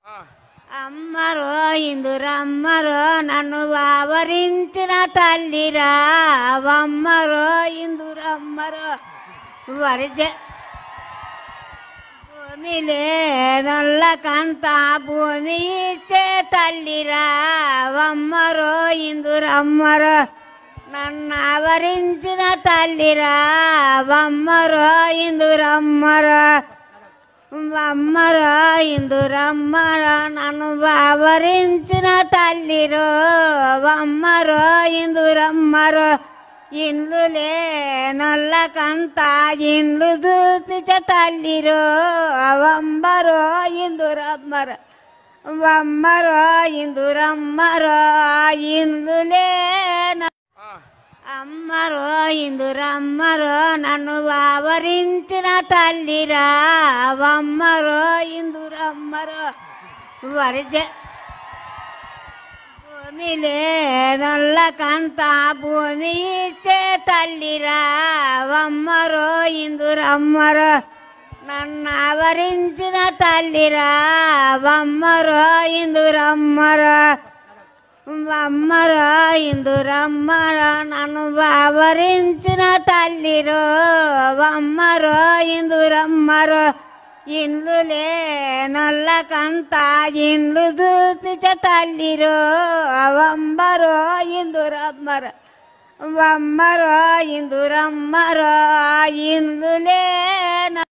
అమ్మరో ఇందురమ్మరో నన్ను ఆవరించిన తల్లిరా అమ్మరో ఇందురమ్మరో వరిజ భూమిలే నొల్లకంత భూమి ఇచ్చే తల్లిరా అమ్మరో ఇందురమ్మరో నన్ను ఆవరించిన తల్లిరా అమ్మరో ఇందురమ్మరో అమ్మరా ఇందురమ్మరా నన్ను ఆవరించిన తల్లిరో అమ్మరో ఇందురమ్మరో ఇండ్లులే నల్లకంత ఇండ్లు చూపించ తల్లిరో అమ్మరో ఇందురమ్మరో అమ్మరో ఇందురమ్మరో ఇండ్లులే న- అమ్మరో ఇందురమ్మరో నన్ను ఆవరించిన తల్లిరా అమ్మరో ఇందురమ్మరో వరిజ భూమిలే నొల్లకంత భూమి ఇచ్చే తల్లిరా అమ్మరో ఇందురమ్మరో నన్ను ఆవరించిన తల్లిరా అమ్మరో ఇందురమ్మరో అమ్మరా ఇందురమ్మరా నన్ను ఆవరించిన తల్లిరో అమ్మరో ఇందురమ్మరో ఇండ్లులే నల్లకంత ఇండ్లు చూపించ తల్లిరో అమ్మరో ఇందురమ్మరో అమ్మరో ఇందురమ్మరో ఇండ్లులే